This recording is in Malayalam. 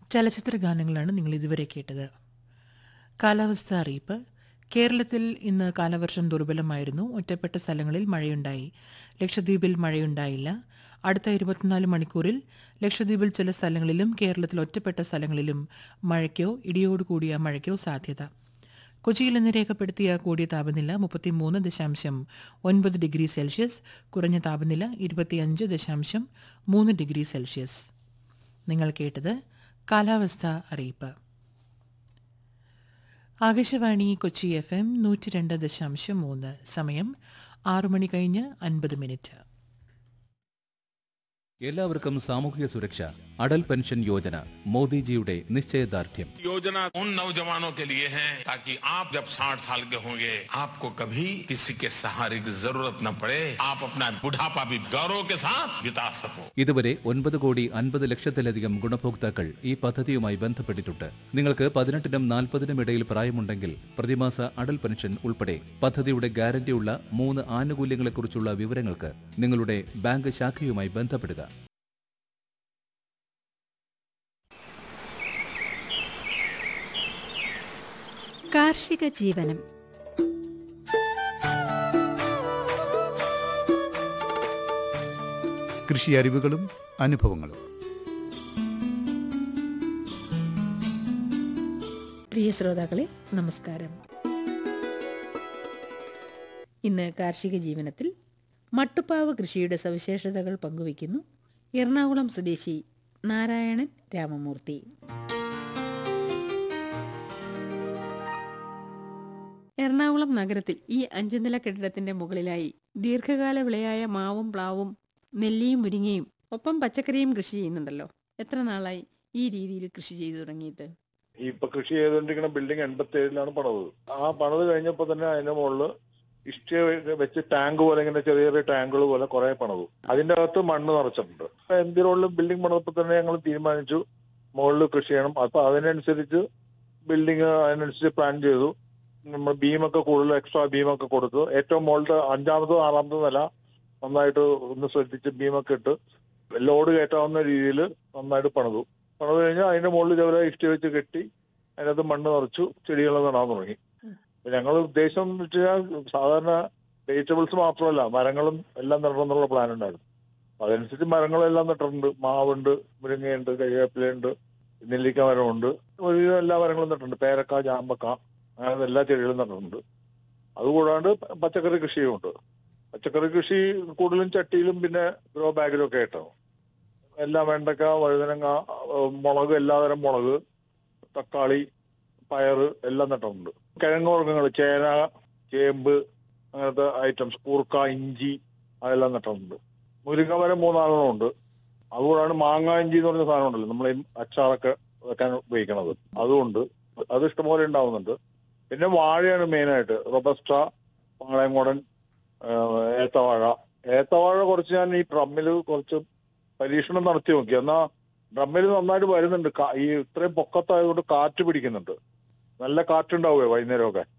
ചലച്ചിത്ര ഗാനങ്ങളാണ് നിങ്ങൾ ഇതുവരെ കേട്ടത് കാലാവസ്ഥ അറിയിപ്പ് കേരളത്തിൽ ഇന്ന് കാലവർഷം ദുർബലമായിരുന്നു ഒറ്റപ്പെട്ട സ്ഥലങ്ങളിൽ മഴയുണ്ടായി ലക്ഷദ്വീപിൽ മഴയുണ്ടായില്ല അടുത്ത ഇരുപത്തിനാല് മണിക്കൂറിൽ ലക്ഷദ്വീപിൽ ചില സ്ഥലങ്ങളിലും കേരളത്തിൽ ഒറ്റപ്പെട്ട സ്ഥലങ്ങളിലും മഴയ്ക്കോ ഇടിയോടുകൂടിയ മഴയ്ക്കോ സാധ്യത കൊച്ചിയിൽ ഇന്ന് രേഖപ്പെടുത്തിയ കൂടിയ താപനില മുപ്പത്തിമൂന്ന് ദശാംശം ഒൻപത് ഡിഗ്രി സെൽഷ്യസ് കുറഞ്ഞ താപനില ഇരുപത്തിയഞ്ച് ദശാംശം മൂന്ന് ഡിഗ്രി സെൽഷ്യസ് നിങ്ങൾ കേട്ടത് കാലാവസ്ഥ അറിയിപ്പ് ആകാശവാണി കൊച്ചി എഫ് എം നൂറ്റി രണ്ട് ദശാംശം മൂന്ന് സമയം ആറു മണി കഴിഞ്ഞ് അൻപത് മിനിറ്റ് എല്ലാവർക്കും സാമൂഹിക സുരക്ഷ അടൽ പെൻഷൻ യോജന മോദിജിയുടെ നിശ്ചയദാർഢ്യം योजना उन नौजवानों के लिए है ताकि आप जब 60 साल के होंगे आपको कभी किसी के सहारे की जरूरत न पड़े आप अपना बुढ़ापा भी गौरव के साथ बिता सको ഇതുവരെ ഒൻപത് കോടി അൻപത് ലക്ഷത്തിലധികം ഗുണഭോക്താക്കൾ ഈ പദ്ധതിയുമായി ബന്ധപ്പെട്ടിട്ടുണ്ട് നിങ്ങൾക്ക് പതിനെട്ടിനും നാൽപ്പതിനും ഇടയിൽ പ്രായമുണ്ടെങ്കിൽ പ്രതിമാസ അടൽ പെൻഷൻ ഉൾപ്പെടെ പദ്ധതിയുടെ ഗ്യാരണ്ടിയുള്ള മൂന്ന് ആനുകൂല്യങ്ങളെക്കുറിച്ചുള്ള വിവരങ്ങൾക്ക് നിങ്ങളുടെ ബാങ്ക് ശാഖയുമായി ബന്ധപ്പെടുക കാർഷിക ജീവനം കൃഷി അറിവുകളും അനുഭവങ്ങളും പ്രിയ ശ്രോതാക്കളെ നമസ്കാരം ഇന്ന് കാർഷിക ജീവനത്തിൽ മട്ടുപ്പാവ് കൃഷിയുടെ സവിശേഷതകൾ പങ്കുവയ്ക്കുന്നു എറണാകുളം സ്വദേശി നാരായണൻ രാമമൂർത്തി എറണാകുളം നഗരത്തിൽ ഈ അഞ്ചു നില കെട്ടിടത്തിന്റെ മുകളിലായി ദീർഘകാല വിളയായ മാവും പ്ലാവും നെല്ലിയും മുരിങ്ങയും ഒപ്പം പച്ചക്കറിയും കൃഷി ചെയ്യുന്നുണ്ടല്ലോ എത്ര നാളായി ഈ രീതിയിൽ കൃഷി ചെയ്തു തുടങ്ങിയിട്ട് ഈ ഇപ്പൊ കൃഷി ചെയ്തുകൊണ്ടിരിക്കുന്ന ബിൽഡിംഗ് എൺപത്തി ഏഴിലാണ് പണിത് ആ പണിത് കഴിഞ്ഞപ്പോ തന്നെ അതിന്റെ മുകളില് ഇഷ്ടിക വെച്ച് ടാങ്ക് പോലെ ഇങ്ങനെ ചെറിയ ചെറിയ ടാങ്കുകൾ പോലെ കുറെ പണിതു അതിന്റെ അകത്ത് മണ്ണ് നിറച്ചിട്ടുണ്ട് എം റോഡിൽ ബിൽഡിംഗ് പണിതപ്പോ തന്നെ ഞങ്ങൾ തീരുമാനിച്ചു മുകളിൽ കൃഷി ചെയ്യണം അപ്പൊ അതിനനുസരിച്ച് ബിൽഡിംഗ് അതിനനുസരിച്ച് പ്ലാൻ ചെയ്തു നമ്മൾ ബീമൊക്കെ കൂടുതൽ എക്സ്ട്രാ ബീമൊക്കെ കൊടുത്തു ഏറ്റവും മുകളിലത്തെ അഞ്ചാമതോ ആറാമതോ നില നന്നായിട്ട് ഒന്ന് ശ്രദ്ധിച്ച് ബീമൊക്കെ ഇട്ട് ലോഡ് കയറ്റാവുന്ന രീതിയിൽ നന്നായിട്ട് പണിതു പണിത് കഴിഞ്ഞാൽ അതിന്റെ മുകളിൽ ചെറിയ ഇഷ്ടി വെച്ച് കെട്ടി അതിനകത്ത് മണ്ണ് നിറച്ചു ചെടികൾ നടാൻ തുടങ്ങി ഞങ്ങൾ ഉദ്ദേശം എന്ന് വെച്ചാൽ സാധാരണ വെജിറ്റബിൾസ് മാത്രമല്ല മരങ്ങളും എല്ലാം നടണം എന്നുള്ള പ്ലാൻ ഉണ്ടായിരുന്നു അപ്പൊ അതനുസരിച്ച് മരങ്ങളെല്ലാം നട്ടിട്ടുണ്ട് മാവുണ്ട് മുരിങ്ങയുണ്ട് കരിവേപ്പിലയുണ്ട് നെല്ലിക്ക മരമുണ്ട് ഒരുവിധം എല്ലാ മരങ്ങളും നട്ടിട്ടുണ്ട് പേരക്ക ജാമ്പക്ക അങ്ങനെ എല്ലാ ചെടികളും നട്ടിട്ടുണ്ട് അതുകൂടാണ്ട് പച്ചക്കറി കൃഷിയുമുണ്ട് പച്ചക്കറി കൃഷി കൂടുതലും ചട്ടിയിലും പിന്നെ ഗ്രോ ബാഗിലും ഒക്കെ ആയിട്ടാണ് എല്ലാം വെണ്ടക്ക വഴുതനങ്ങ ഏഹ് മുളക് എല്ലാതരം മുളക് തക്കാളി പയറ് എല്ലാം നട്ടിട്ടുണ്ട് കിഴങ്ങ് വർഗ്ഗങ്ങൾ ചേന ചേമ്പ് അങ്ങനത്തെ ഐറ്റംസ് കൂർക്ക ഇഞ്ചി അതെല്ലാം നട്ടിട്ടുണ്ട് മുരിങ്ങ മരം മൂന്നാലെണ്ണം ഉണ്ട് അതുകൂടാണ് മാങ്ങ ഇഞ്ചി എന്ന് പറഞ്ഞ സാധനം ഉണ്ടല്ലോ നമ്മൾ ഈ അച്ചാറൊക്കെ വെക്കാൻ ഉപയോഗിക്കണത് അതുകൊണ്ട് അത് ഇഷ്ടംപോലെ ഉണ്ടാവുന്നുണ്ട് പിന്നെ വാഴയാണ് മെയിനായിട്ട് റൊബസ്റ്റ പാളയംകോടൻ ഏഹ് ഏത്തവാഴ ഏത്തവാഴ കുറച്ച് ഞാൻ ഈ ഡ്രമ്മിൽ കുറച്ച് പരീക്ഷണം നടത്തി നോക്കി എന്നാ ഡ്രമ്മിൽ നന്നായിട്ട് വരുന്നുണ്ട് കാ- ഈ ഇത്രയും പൊക്കത്തായതുകൊണ്ട് കാറ്റ് പിടിക്കുന്നുണ്ട് നല്ല കാറ്റുണ്ടാവുക വൈകുന്നേരമൊക്കെ